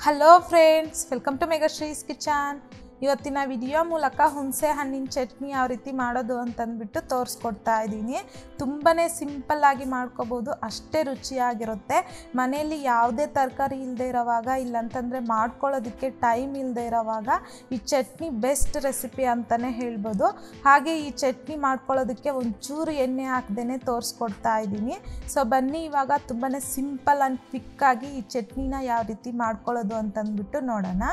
hello friends welcome to Megashree's kitchen ಇವತ್ತಿನ video ಮೂಲಕ ಹುಣಸೆ ಹಣ್ಣಿನ ಚಟ್ನಿ ಯಾವ ರೀತಿ ಮಾಡೋದು ಅಂತಂದ್ಬಿಟ್ಟು ತೋರಿಸ್ಕೊಡ್ತಾ ಇದ್ದೀನಿ ತುಂಬಾ ಸಿಂಪಲ್ಲಾಗಿ ಮಾಡ್ಕೋಬೋದು ಅಷ್ಟೇ ರುಚಿಯಾಗಿರುತ್ತೆ ಮನೆಯಲ್ಲಿ ಯಾವುದೇ ತರಕಾರಿ ಇಲ್ಲದೆ ಇರೋವಾಗ ಇಲ್ಲಂತಂದರೆ ಮಾಡ್ಕೊಳ್ಳೋದಕ್ಕೆ ಟೈಮ್ ಇಲ್ಲದೆ ಇರೋವಾಗ ಈ ಚಟ್ನಿ ಬೆಸ್ಟ್ ರೆಸಿಪಿ ಅಂತಲೇ ಹೇಳ್ಬೋದು ಹಾಗೆ ಈ ಚಟ್ನಿ ಮಾಡ್ಕೊಳ್ಳೋದಕ್ಕೆ ಒಂಚೂರು ಎಣ್ಣೆ ಹಾಕ್ದೇ ತೋರಿಸ್ಕೊಡ್ತಾ ಇದ್ದೀನಿ ಸೊ ಬನ್ನಿ ಇವಾಗ ತುಂಬಾ ಸಿಂಪಲ್ ಆ್ಯಂಡ್ ಕ್ವಿಕ್ಕಾಗಿ ಈ ಚಟ್ನಿನ ಯಾವ ರೀತಿ ಮಾಡ್ಕೊಳ್ಳೋದು ಅಂತಂದ್ಬಿಟ್ಟು ನೋಡೋಣ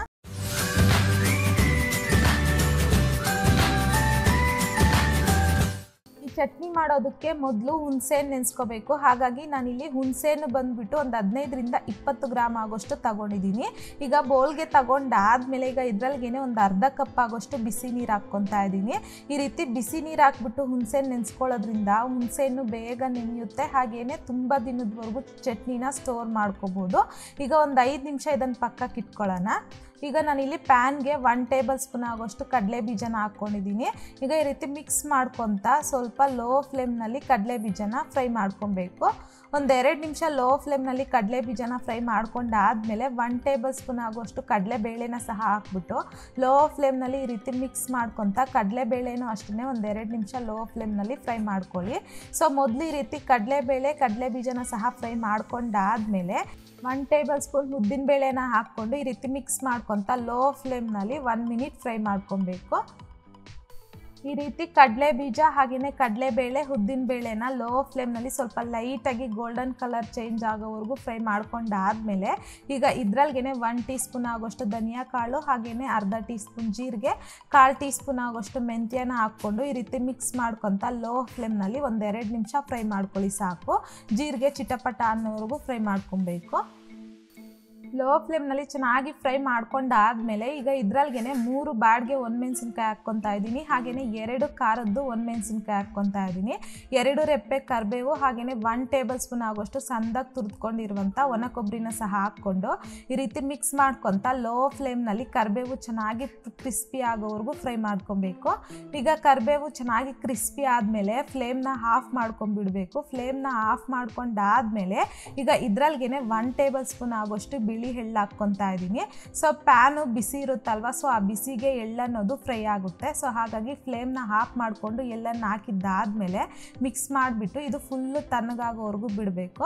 ಈ ಚಟ್ನಿ ಮಾಡೋದಕ್ಕೆ ಮೊದಲು ಹುಣಸೆಹಣ್ಣು ನೆನೆಸ್ಕೋಬೇಕು ಹಾಗಾಗಿ ನಾನಿಲ್ಲಿ ಹುಣಸೆಹಣ್ಣು ಬಂದುಬಿಟ್ಟು ಒಂದು ಹದಿನೈದರಿಂದ ಇಪ್ಪತ್ತು ಗ್ರಾಮ್ ಆಗೋಷ್ಟು ತಗೊಂಡಿದ್ದೀನಿ ಈಗ ಬೋಲ್ಗೆ ತಗೊಂಡಾದ್ಮೇಲೆ ಈಗ ಇದ್ರಲ್ಗೇನೆ ಒಂದು ಅರ್ಧ ಕಪ್ ಆಗೋಷ್ಟು ಬಿಸಿ ನೀರು ಹಾಕ್ಕೊತಾ ಇದ್ದೀನಿ ಈ ರೀತಿ ಬಿಸಿ ನೀರು ಹಾಕ್ಬಿಟ್ಟು ಹುಣಸೆಹಣ್ಣು ನೆನೆಸ್ಕೊಳ್ಳೋದ್ರಿಂದ ಹುಣಸೆಹಣ್ಣು ಬೇಗ ನೆನೆಯುತ್ತೆ ಹಾಗೇನೆ ತುಂಬ ದಿನದವರೆಗೂ ಚಟ್ನಿನ ಸ್ಟೋರ್ ಮಾಡ್ಕೋಬೋದು ಈಗ ಒಂದು ಐದು ನಿಮಿಷ ಇದನ್ನು ಪಕ್ಕಕ್ಕೆ ಇಟ್ಕೊಳ್ಳೋಣ ಈಗ ನಾನಿಲ್ಲಿ ಪ್ಯಾನ್ಗೆ ಒನ್ ಟೇಬಲ್ ಸ್ಪೂನ್ ಆಗೋಷ್ಟು ಕಡಲೆ ಬೀಜನ ಹಾಕ್ಕೊಂಡಿದ್ದೀನಿ ಈಗ ಈ ರೀತಿ ಮಿಕ್ಸ್ ಮಾಡ್ಕೊತ ಸ್ವಲ್ಪ ಲೋ ಫ್ಲೇಮ್ನಲ್ಲಿ ಕಡಲೆ ಬೀಜನ ಫ್ರೈ ಮಾಡ್ಕೊಬೇಕು ಒಂದೆರಡು ನಿಮಿಷ ಲೋ ಫ್ಲೇಮ್ನಲ್ಲಿ ಕಡಲೆ ಬೀಜನ ಫ್ರೈ ಮಾಡ್ಕೊಂಡಾದಮೇಲೆ ಒನ್ ಟೇಬಲ್ ಸ್ಪೂನ್ ಆಗೋಷ್ಟು ಕಡಲೆ ಬೇಳೆನ ಸಹ ಹಾಕ್ಬಿಟ್ಟು ಲೋ ಫ್ಲೇಮ್ನಲ್ಲಿ ಈ ರೀತಿ ಮಿಕ್ಸ್ ಮಾಡ್ಕೊತ ಕಡಲೆ ಬೇಳೆನೂ ಅಷ್ಟೇ ಒಂದೆರಡು ನಿಮಿಷ ಲೋ ಫ್ಲೇಮ್ನಲ್ಲಿ ಫ್ರೈ ಮಾಡ್ಕೊಳ್ಳಿ ಸೊ ಮೊದಲು ಈ ರೀತಿ ಕಡಲೆಬೇಳೆ ಕಡಲೆ ಬೀಜನ ಸಹ ಫ್ರೈ ಮಾಡ್ಕೊಂಡಾದಮೇಲೆ ಒನ್ ಟೇಬಲ್ ಸ್ಪೂನ್ ಉದ್ದಿನ ಬೇಳೆನ ಹಾಕ್ಕೊಂಡು ಈ ರೀತಿ ಮಿಕ್ಸ್ ಮಾಡ್ಕೊತ ಲೋ ಫ್ಲೇಮ್ನಲ್ಲಿ ಒನ್ ಮಿನಿಟ್ ಫ್ರೈ ಮಾಡ್ಕೊಬೇಕು ಈ ರೀತಿ ಕಡಲೆ ಬೀಜ ಹಾಗೆಯೇ ಕಡಲೆಬೇಳೆ ಉದ್ದಿನ ಬೇಳೆನ ಲೋ ಫ್ಲೇಮ್ನಲ್ಲಿ ಸ್ವಲ್ಪ ಲೈಟಾಗಿ ಗೋಲ್ಡನ್ ಕಲರ್ ಚೇಂಜ್ ಆಗೋವರೆಗೂ ಫ್ರೈ ಮಾಡ್ಕೊಂಡಾದಮೇಲೆ ಈಗ ಇದ್ರಲ್ಗೆ ಒನ್ ಟೀ ಸ್ಪೂನ್ ಆಗೋಷ್ಟು ಧನಿಯಾ ಕಾಳು ಹಾಗೆಯೇ ಅರ್ಧ ಟೀ ಸ್ಪೂನ್ ಜೀರಿಗೆ ಕಾಲು ಟೀ ಸ್ಪೂನ್ ಆಗೋಷ್ಟು ಮೆಂತ್ಯನ ಹಾಕ್ಕೊಂಡು ಈ ರೀತಿ ಮಿಕ್ಸ್ ಮಾಡ್ಕೊತ ಲೋ ಫ್ಲೇಮ್ನಲ್ಲಿ ಒಂದೆರಡು ನಿಮಿಷ ಫ್ರೈ ಮಾಡ್ಕೊಳ್ಳಿ ಸಾಕು ಜೀರಿಗೆ ಚಿಟಪಟ ಅನ್ನೋವರೆಗೂ ಫ್ರೈ ಮಾಡ್ಕೊಬೇಕು ಲೋ ಫ್ಲೇಮ್ನಲ್ಲಿ ಚೆನ್ನಾಗಿ ಫ್ರೈ ಮಾಡ್ಕೊಂಡಾದ್ಮೇಲೆ ಈಗ ಇದ್ರಲ್ಗೆ ಮೂರು ಬಾಡ್ಗೆ ಒಣಮೆಣ್ಸಿನ್ಕಾಯಿ ಹಾಕ್ಕೊತಾ ಇದ್ದೀನಿ ಹಾಗೆಯೇ ಎರಡು ಖಾರದ್ದು ಒಣಮೆಣ್ಸಿನ್ಕಾಯಿ ಹಾಕ್ಕೊತಾ ಇದ್ದೀನಿ ಎರಡು ರೆಪ್ಪೆ ಕರಿಬೇವು ಹಾಗೆಯೇ ಒನ್ ಟೇಬಲ್ ಸ್ಪೂನ್ ಆಗೋಷ್ಟು ಸಣ್ಣದಾಗಿ ತುರ್ದ್ಕೊಂಡಿರುವಂಥ ಒಣ ಕೊಬ್ಬರಿನ ಸಹ ಹಾಕ್ಕೊಂಡು ಈ ರೀತಿ ಮಿಕ್ಸ್ ಮಾಡ್ಕೊತ ಲೋ ಫ್ಲೇಮ್ನಲ್ಲಿ ಕರಿಬೇವು ಚೆನ್ನಾಗಿ ಕ್ರಿಸ್ಪಿ ಆಗೋವರೆಗೂ ಫ್ರೈ ಮಾಡ್ಕೊಬೇಕು ಈಗ ಕರಿಬೇವು ಚೆನ್ನಾಗಿ ಕ್ರಿಸ್ಪಿ ಆದಮೇಲೆ ಫ್ಲೇಮ್ನ ಆಫ್ ಮಾಡ್ಕೊಂಡ್ಬಿಡ್ಬೇಕು ಫ್ಲೇಮ್ನ ಆಫ್ ಮಾಡ್ಕೊಂಡಾದ್ಮೇಲೆ ಈಗ ಇದ್ರಲ್ಗೆ ಒನ್ ಟೇಬಲ್ ಸ್ಪೂನ್ ಆಗೋಷ್ಟು ಬಿಳಿ ಎಳ್ಳು ಹಾಕ್ಕೊತಾ ಇದ್ದೀನಿ ಸೊ ಪ್ಯಾನು ಬಿಸಿ ಇರುತ್ತಲ್ವ ಸೊ ಆ ಬಿಸಿಗೆ ಎಳ್ಳನ್ನೋದು ಫ್ರೈ ಆಗುತ್ತೆ ಸೊ ಹಾಗಾಗಿ ಫ್ಲೇಮ್ನ ಆಫ್ ಮಾಡಿಕೊಂಡು ಎಳ್ಳನ್ನು ಹಾಕಿದ್ದಾದಮೇಲೆ ಮಿಕ್ಸ್ ಮಾಡಿಬಿಟ್ಟು ಇದು ಫುಲ್ಲು ತಣ್ಣಗಾಗೋವರೆಗೂ ಬಿಡಬೇಕು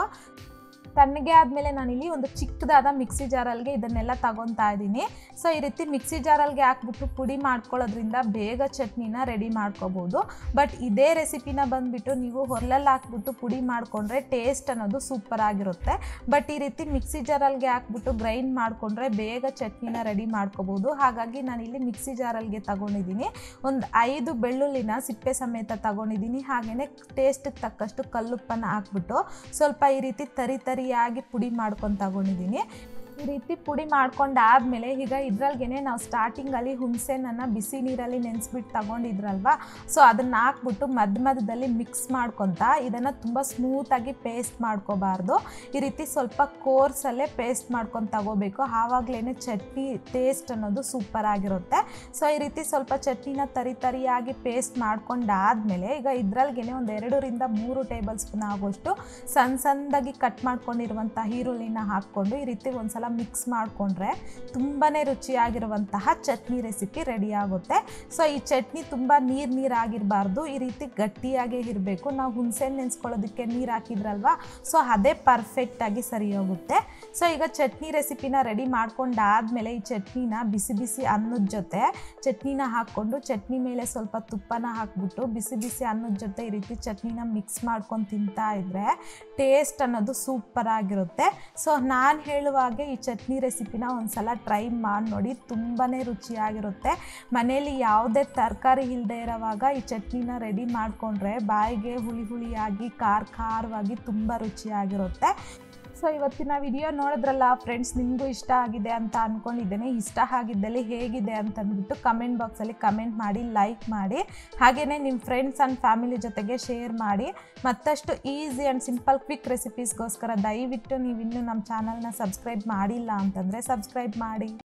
ತಣ್ಣಗೆ ಆದಮೇಲೆ ನಾನಿಲ್ಲಿ ಒಂದು ಚಿಕ್ಕದಾದ ಮಿಕ್ಸಿ ಜಾರಲ್ಗೆ ಇದನ್ನೆಲ್ಲ ತಗೊತಾ ಇದ್ದೀನಿ ಸೊ ಈ ರೀತಿ ಮಿಕ್ಸಿ ಜಾರಲ್ಗೆ ಹಾಕ್ಬಿಟ್ಟು ಪುಡಿ ಮಾಡ್ಕೊಳ್ಳೋದ್ರಿಂದ ಬೇಗ ಚಟ್ನಿನ ರೆಡಿ ಮಾಡ್ಕೋಬೋದು ಬಟ್ ಇದೇ ರೆಸಿಪಿನ ಬಂದುಬಿಟ್ಟು ನೀವು ಹೊರಲಲ್ಲಿ ಹಾಕ್ಬಿಟ್ಟು ಪುಡಿ ಮಾಡಿಕೊಂಡ್ರೆ ಟೇಸ್ಟ್ ಅನ್ನೋದು ಸೂಪರ್ ಆಗಿರುತ್ತೆ ಬಟ್ ಈ ರೀತಿ ಮಿಕ್ಸಿ ಜಾರಲ್ಗೆ ಹಾಕ್ಬಿಟ್ಟು ಗ್ರೈಂಡ್ ಮಾಡಿಕೊಂಡ್ರೆ ಬೇಗ ಚಟ್ನಿನ ರೆಡಿ ಮಾಡ್ಕೋಬೋದು ಹಾಗಾಗಿ ನಾನಿಲ್ಲಿ ಮಿಕ್ಸಿ ಜಾರಲ್ಗೆ ತಗೊಂಡಿದ್ದೀನಿ ಒಂದು ಐದು ಬೆಳ್ಳುಳ್ಳಿನ ಸಿಪ್ಪೆ ಸಮೇತ ತಗೊಂಡಿದ್ದೀನಿ ಹಾಗೆಯೇ ಟೇಸ್ಟಿಗೆ ತಕ್ಕಷ್ಟು ಕಲ್ಲುಪ್ಪನ್ನು ಹಾಕ್ಬಿಟ್ಟು ಸ್ವಲ್ಪ ಈ ರೀತಿ ತರಿ ತರಿ ಆಗಿ ಪುಡಿ ಮಾಡ್ಕೊಂಡು ತಗೊಂಡಿದ್ದೀನಿ ಈ ರೀತಿ ಪುಡಿ ಮಾಡ್ಕೊಂಡಾದ್ಮೇಲೆ ಈಗ ಇದ್ರಲ್ಗೆ ನಾವು ಸ್ಟಾರ್ಟಿಂಗಲ್ಲಿ ಹುಣಸೆನನ್ನು ಬಿಸಿ ನೀರಲ್ಲಿ ನೆನೆಸ್ಬಿಟ್ಟು ತಗೊಂಡಿದ್ರಲ್ವ ಸೊ ಅದನ್ನು ಹಾಕ್ಬಿಟ್ಟು ಮಧ್ಯ ಮಧ್ಯದಲ್ಲಿ ಮಿಕ್ಸ್ ಮಾಡ್ಕೊತ ಇದನ್ನು ತುಂಬ ಸ್ಮೂತಾಗಿ ಪೇಸ್ಟ್ ಮಾಡ್ಕೋಬಾರ್ದು ಈ ರೀತಿ ಸ್ವಲ್ಪ ಕೋರ್ಸಲ್ಲೇ ಪೇಸ್ಟ್ ಮಾಡ್ಕೊಂಡು ತಗೋಬೇಕು ಆವಾಗಲೇ ಚಟ್ನಿ ಟೇಸ್ಟ್ ಅನ್ನೋದು ಸೂಪರ್ ಆಗಿರುತ್ತೆ ಸೊ ಈ ರೀತಿ ಸ್ವಲ್ಪ ಚಟ್ನಿನ ತರಿ ತರಿಯಾಗಿ ಪೇಸ್ಟ್ ಮಾಡ್ಕೊಂಡಾದ್ಮೇಲೆ ಈಗ ಇದ್ರಲ್ಗೆ ಒಂದು ಎರಡರಿಂದ ಮೂರು ಟೇಬಲ್ ಸ್ಪೂನ್ ಆಗೋಷ್ಟು ಸಣ್ಣ ಸಣ್ಣದಾಗಿ ಕಟ್ ಮಾಡ್ಕೊಂಡಿರುವಂಥ ಈರುಳ್ಳಿನ ಹಾಕ್ಕೊಂಡು ಈ ರೀತಿ ಒಂದ್ಸಲ ಮಿಕ್ಸ್ ಮಾಡಿಕೊಂಡ್ರೆ ತುಂಬಾ ರುಚಿಯಾಗಿರುವಂತಹ ಚಟ್ನಿ ರೆಸಿಪಿ ರೆಡಿ ಆಗುತ್ತೆ ಸೊ ಈ ಚಟ್ನಿ ತುಂಬ ನೀರು ನೀರಾಗಿರಬಾರ್ದು ಈ ರೀತಿ ಗಟ್ಟಿಯಾಗೇ ಇರಬೇಕು ನಾವು ಹುಣಸೆಹಣ್ಣು ನೆನೆಸ್ಕೊಳ್ಳೋದಕ್ಕೆ ನೀರು ಹಾಕಿದ್ರಲ್ವ ಸೊ ಅದೇ ಪರ್ಫೆಕ್ಟಾಗಿ ಸರಿ ಹೋಗುತ್ತೆ ಸೊ ಈಗ ಚಟ್ನಿ ರೆಸಿಪಿನ ರೆಡಿ ಮಾಡ್ಕೊಂಡಾದ್ಮೇಲೆ ಈ ಚಟ್ನಿನ ಬಿಸಿ ಬಿಸಿ ಅನ್ನದ ಜೊತೆ ಚಟ್ನಿನ ಹಾಕ್ಕೊಂಡು ಚಟ್ನಿ ಮೇಲೆ ಸ್ವಲ್ಪ ತುಪ್ಪನ ಹಾಕ್ಬಿಟ್ಟು ಬಿಸಿ ಬಿಸಿ ಅನ್ನದ ಜೊತೆ ಈ ರೀತಿ ಚಟ್ನಿನ ಮಿಕ್ಸ್ ಮಾಡ್ಕೊಂಡು ತಿಂತಾ ಇದ್ರೆ ಟೇಸ್ಟ್ ಅನ್ನೋದು ಸೂಪರ್ ಆಗಿರುತ್ತೆ ಸೊ ನಾನು ಹೇಳುವಾಗೆ ಈ ಚಟ್ನಿ ರೆಸಿಪಿನ ಒಂದ್ಸಲ ಟ್ರೈ ಮಾಡಿ ನೋಡಿ ತುಂಬಾ ರುಚಿಯಾಗಿರುತ್ತೆ ಮನೇಲಿ ಯಾವುದೇ ತರಕಾರಿ ಇಲ್ಲದೆ ಇರೋವಾಗ ಈ ಚಟ್ನಿನ ರೆಡಿ ಮಾಡಿಕೊಂಡ್ರೆ ಬಾಯಿಗೆ ಹುಳಿ ಹುಳಿಯಾಗಿ ಖಾರ ಖಾರವಾಗಿ ತುಂಬ ರುಚಿಯಾಗಿರುತ್ತೆ ಸೊ ಇವತ್ತಿನ ವಿಡಿಯೋ ನೋಡಿದ್ರಲ್ಲ ಫ್ರೆಂಡ್ಸ್ ನಿಮಗೂ ಇಷ್ಟ ಆಗಿದೆ ಅಂತ ಅಂದ್ಕೊಂಡಿದ್ದೇನೆ ಇಷ್ಟ ಆಗಿದ್ದಲ್ಲಿ ಹೇಗಿದೆ ಅಂತಂದ್ಬಿಟ್ಟು ಕಮೆಂಟ್ ಬಾಕ್ಸಲ್ಲಿ ಕಮೆಂಟ್ ಮಾಡಿ ಲೈಕ್ ಮಾಡಿ ಹಾಗೆಯೇ ನಿಮ್ಮ ಫ್ರೆಂಡ್ಸ್ ಆ್ಯಂಡ್ ಫ್ಯಾಮಿಲಿ ಜೊತೆಗೆ ಶೇರ್ ಮಾಡಿ ಮತ್ತಷ್ಟು ಈಸಿ ಆ್ಯಂಡ್ ಸಿಂಪಲ್ ಕ್ವಿಕ್ ರೆಸಿಪೀಸ್ಗೋಸ್ಕರ ದಯವಿಟ್ಟು ನೀವು ಇನ್ನೂ ನಮ್ಮ ಚಾನಲ್ನ ಸಬ್ಸ್ಕ್ರೈಬ್ ಮಾಡಿಲ್ಲ ಅಂತಂದರೆ ಸಬ್ಸ್ಕ್ರೈಬ್ ಮಾಡಿ